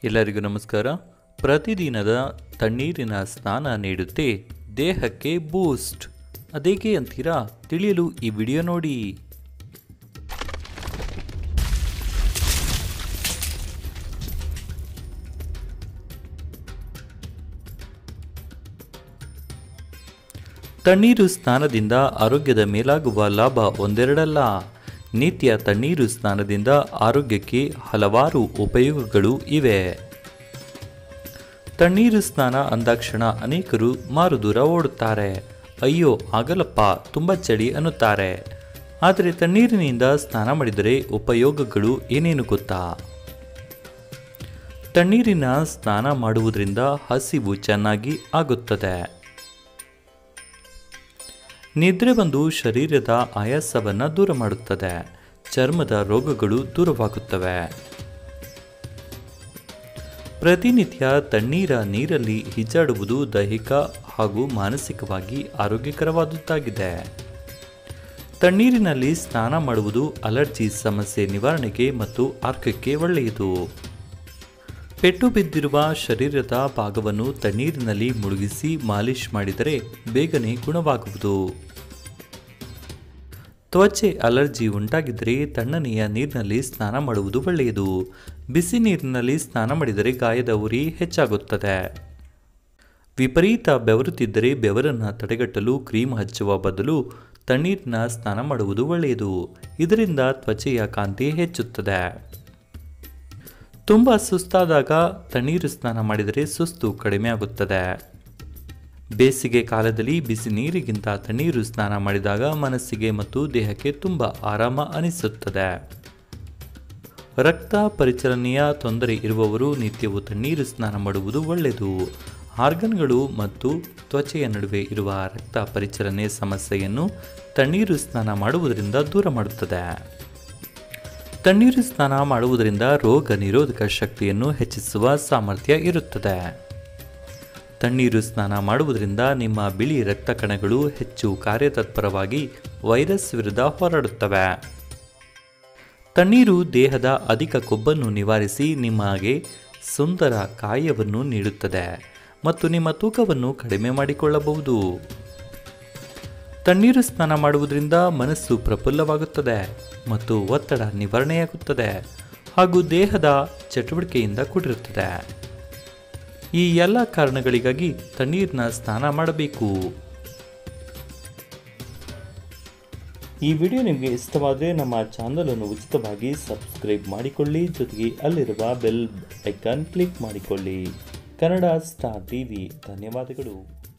ಎಲ್ಲರಿಗೂ ನಮಸ್ಕಾರ ಪ್ರತಿದಿನದ ತಣ್ಣೀರಿನ ಸ್ನಾನ ನೀಡುತ್ತೆ ದೇಹಕ್ಕೆ ಬೂಸ್ಟ್ ಅದೇಕೆ ಅಂತೀರಾ ತಿಳಿಯಲು ಈ ವಿಡಿಯೋ ನೋಡಿ ತಣ್ಣೀರು ಸ್ನಾನದಿಂದ ಆರೋಗ್ಯದ ಮೇಲಾಗುವ ಲಾಭ ಒಂದೆರಡಲ್ಲ ನಿತ್ಯ ತಣ್ಣೀರು ಸ್ನಾನದಿಂದ ಆರೋಗ್ಯಕ್ಕೆ ಹಲವಾರು ಉಪಯೋಗಗಳು ಇವೆ ತಣ್ಣೀರು ಸ್ನಾನ ಅಂದಾಕ್ಷಣ ಅನೇಕರು ಮಾರುದೂರ ಓಡುತ್ತಾರೆ ಅಯ್ಯೋ ಆಗಲಪ್ಪ ತುಂಬ ಚಳಿ ಅನ್ನುತ್ತಾರೆ ಆದರೆ ತಣ್ಣೀರಿನಿಂದ ಸ್ನಾನ ಮಾಡಿದರೆ ಉಪಯೋಗಗಳು ಏನೇನು ಗೊತ್ತಾ ತಣ್ಣೀರಿನ ಸ್ನಾನ ಮಾಡುವುದರಿಂದ ಹಸಿವು ಚೆನ್ನಾಗಿ ಆಗುತ್ತದೆ ನಿದ್ರೆ ಬಂದು ಶರೀರದ ಆಯಾಸವನ್ನು ದೂರ ಮಾಡುತ್ತದೆ ಚರ್ಮದ ರೋಗಗಳು ದೂರವಾಗುತ್ತವೆ ಪ್ರತಿನಿತ್ಯ ತಣ್ಣೀರ ನೀರಲ್ಲಿ ಹಿಜಾಡುವುದು ದೈಹಿಕ ಹಾಗೂ ಮಾನಸಿಕವಾಗಿ ಆರೋಗ್ಯಕರವಾದುದ್ದಾಗಿದೆ ತಣ್ಣೀರಿನಲ್ಲಿ ಸ್ನಾನ ಮಾಡುವುದು ಅಲರ್ಜಿ ಸಮಸ್ಯೆ ನಿವಾರಣೆಗೆ ಮತ್ತು ಆರೋಗ್ಯಕ್ಕೆ ಒಳ್ಳೆಯದು ಪೆಟ್ಟು ಬಿದ್ದಿರುವ ಶರೀರದ ಭಾಗವನ್ನು ತಣ್ಣೀರಿನಲ್ಲಿ ಮುಳುಗಿಸಿ ಮಾಲಿಷ್ ಮಾಡಿದರೆ ಬೇಗನೆ ಗುಣವಾಗುವುದು ತ್ವಚೆ ಅಲರ್ಜಿ ಉಂಟಾಗಿದ್ದರೆ ತಣ್ಣನೆಯ ನೀರಿನಲ್ಲಿ ಸ್ನಾನ ಮಾಡುವುದು ಒಳ್ಳೆಯದು ಬಿಸಿ ನೀರಿನಲ್ಲಿ ಸ್ನಾನ ಮಾಡಿದರೆ ಗಾಯದ ಉರಿ ಹೆಚ್ಚಾಗುತ್ತದೆ ವಿಪರೀತ ಬೆವರುತ್ತಿದ್ದರೆ ಬೆವರನ್ನು ತಡೆಗಟ್ಟಲು ಕ್ರೀಮ್ ಹಚ್ಚುವ ಬದಲು ತಣ್ಣೀರಿನ ಸ್ನಾನ ಮಾಡುವುದು ಒಳ್ಳೆಯದು ಇದರಿಂದ ತ್ವಚೆಯ ಕಾಂತಿ ಹೆಚ್ಚುತ್ತದೆ ತುಂಬ ಸುಸ್ತಾದಾಗ ತಣ್ಣೀರು ಸ್ನಾನ ಮಾಡಿದರೆ ಸುಸ್ತು ಕಡಿಮೆ ಆಗುತ್ತದೆ ಬೇಸಿಗೆ ಕಾಲದಲ್ಲಿ ಬಿಸಿ ನೀರಿಗಿಂತ ತಣ್ಣೀರು ಸ್ನಾನ ಮಾಡಿದಾಗ ಮನಸ್ಸಿಗೆ ಮತ್ತು ದೇಹಕ್ಕೆ ತುಂಬ ಆರಾಮ ಅನಿಸುತ್ತದೆ ರಕ್ತ ಪರಿಚಲನೆಯ ತೊಂದರೆ ಇರುವವರು ನಿತ್ಯವೂ ತಣ್ಣೀರು ಸ್ನಾನ ಮಾಡುವುದು ಒಳ್ಳೆಯದು ಆರ್ಗನ್ಗಳು ಮತ್ತು ತ್ವಚೆಯ ನಡುವೆ ಇರುವ ರಕ್ತ ಪರಿಚಲನೆ ಸಮಸ್ಯೆಯನ್ನು ತಣ್ಣೀರು ಸ್ನಾನ ಮಾಡುವುದರಿಂದ ದೂರ ಮಾಡುತ್ತದೆ ತಣ್ಣೀರು ಸ್ನಾನ ಮಾಡುವುದರಿಂದ ರೋಗ ನಿರೋಧಕ ಶಕ್ತಿಯನ್ನು ಹೆಚ್ಚಿಸುವ ಸಾಮರ್ಥ್ಯ ಇರುತ್ತದೆ ತಣ್ಣೀರು ಸ್ನಾನ ಮಾಡುವುದರಿಂದ ನಿಮ್ಮ ಬಿಳಿ ರಕ್ತ ಕಣಗಳು ಹೆಚ್ಚು ಕಾರ್ಯತತ್ಪರವಾಗಿ ವೈರಸ್ ವಿರುದ್ಧ ಹೋರಾಡುತ್ತವೆ ತಣ್ಣೀರು ದೇಹದ ಅಧಿಕ ಕೊಬ್ಬನ್ನು ನಿವಾರಿಸಿ ನಿಮಗೆ ಸುಂದರ ಕಾಯವನ್ನು ನೀಡುತ್ತದೆ ಮತ್ತು ನಿಮ್ಮ ತೂಕವನ್ನು ಕಡಿಮೆ ಮಾಡಿಕೊಳ್ಳಬಹುದು ತಣ್ಣೀರು ಸ್ನಾನ ಮಾಡುವುದರಿಂದ ಮನಸ್ಸು ಪ್ರಫುಲ್ಲವಾಗುತ್ತದೆ ಮತ್ತು ಒತ್ತಡ ನಿವಾರಣೆಯಾಗುತ್ತದೆ ಹಾಗೂ ದೇಹದ ಚಟುವಟಿಕೆಯಿಂದ ಕೂಡಿರುತ್ತದೆ ಈ ಎಲ್ಲ ಕಾರಣಗಳಿಗಾಗಿ ತಣ್ಣೀರಿನ ಸ್ನಾನ ಮಾಡಬೇಕು ಈ ವಿಡಿಯೋ ನಿಮಗೆ ಇಷ್ಟವಾದರೆ ನಮ್ಮ ಚಾನಲನ್ನು ಉಚಿತವಾಗಿ ಸಬ್ಸ್ಕ್ರೈಬ್ ಮಾಡಿಕೊಳ್ಳಿ ಜೊತೆಗೆ ಅಲ್ಲಿರುವ ಬೆಲ್ ಐಕಾನ್ ಕ್ಲಿಕ್ ಮಾಡಿಕೊಳ್ಳಿ ಕನ್ನಡ ಸ್ಟಾರ್ ಟಿವಿ ಧನ್ಯವಾದಗಳು